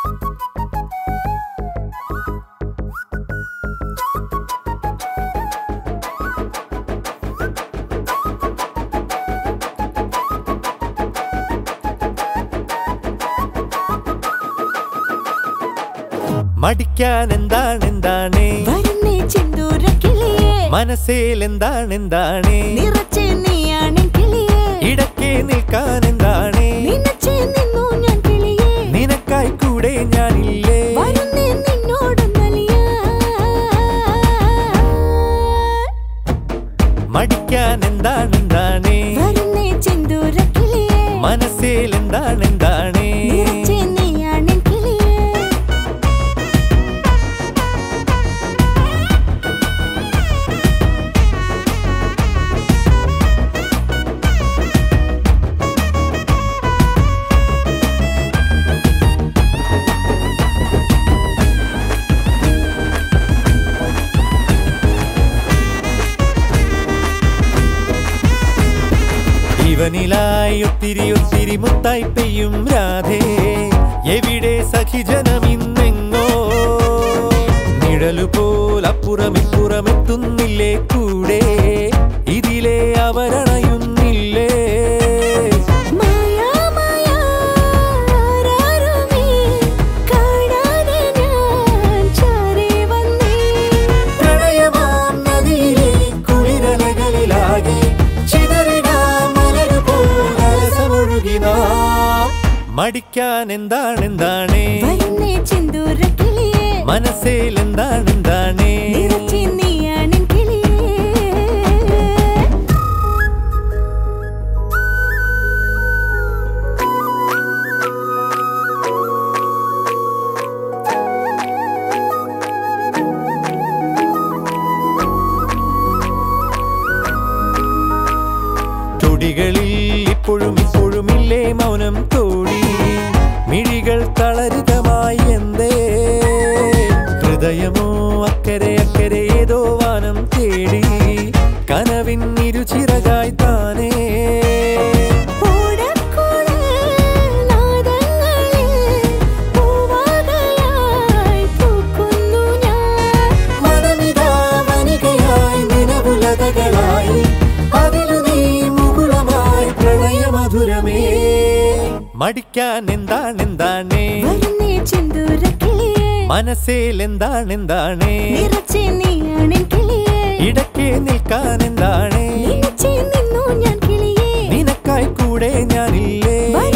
മടിക്കാൻ എന്താണ് എന്താണ് വരുന്നേ ചെന്തൂര കിളിയേ മനസ്സിൽ എന്താണ് എന്താണ് നിറച്ച് നീയാണ് കിളിയേ ഇടയ്ക്ക് നിൽക്കാൻ എന്താണ് നിനച്ചേ നിന്നു ഞാൻ കിളിയേ നിനക്കായി കൂടെ ഞാനില്ലേ വരുന്നേ നിന്നോടൊന്നലിയാ മടിക്കാൻ എന്താണ് എന്താണ് വരുന്നേ ചെന്തൂര കിളിയേ മനസ്സിൽ എന്താണ് എന്താണ് നിറച്ച് നീയാണ് കിളിയേ ഇവനിലായി ഒത്തിരി ഒത്തിരി മുത്തായി പെയ്യും രാധേ എവിടെ സഖിജനം ഇന്നെങ്ങോ നിഴലുപോൽ അപ്പുറം ഇപ്പുറം എത്തുന്നില്ലേ കൂടെ ഇതിലെ അവരണയുന്നില്ലേ മായാ മായാ ആരാരുമേ കാണാതെ ഞാൻ ചാരി വന്നേ പ്രണയമാം നദിയിലെ കുളിരലകളിലാകെ ചിതറിടാം മലരുപോൽ അലസമൊഴുകിനാം. മടിക്കാൻ എന്താണ് എന്താണ് വരുന്നേ ചെന്തൂര കിളിയേ മനസ്സിൽ എന്താണ് എന്താണ് നിറച്ച് നീയാണ് കിളിയേ ചുടികളിൽ ഇപ്പോഴും ഇപ്പോഴും ഇല്ലേ മൗനം തോടി മിഴികൾ തളരിതമായി എന്തേ ഹൃദയമോ അക്കരെ അക്കരെ ഏതോ വാനം തേടി കനവിൻ ഇരുചിറകായി താനേ ഓടക്കൂടെ നാദങ്ങളിൽ പൂവാകയായി പൂക്കുന്നു ഞാൻ മനമിതാ വനികയായി നിലവുലതകളായി അതിലു നീ മുകുളമായി പ്രണയമധുരമേ മടിക്കാൻ എന്താണ് എന്താണ് വരുന്നേ ചെന്തൂര കിളിയേ മനസ്സിൽ എന്താണ് എന്താണ് നിറച്ച് നീയാണ് കിളിയേ ഇടയ്ക്ക് നിൽക്കാൻ എന്താണ് നിനച്ചേ നിന്നു ഞാൻ കിളിയേ നിനക്കായി കൂടെ ഞാനില്ലേ വരുന്നേ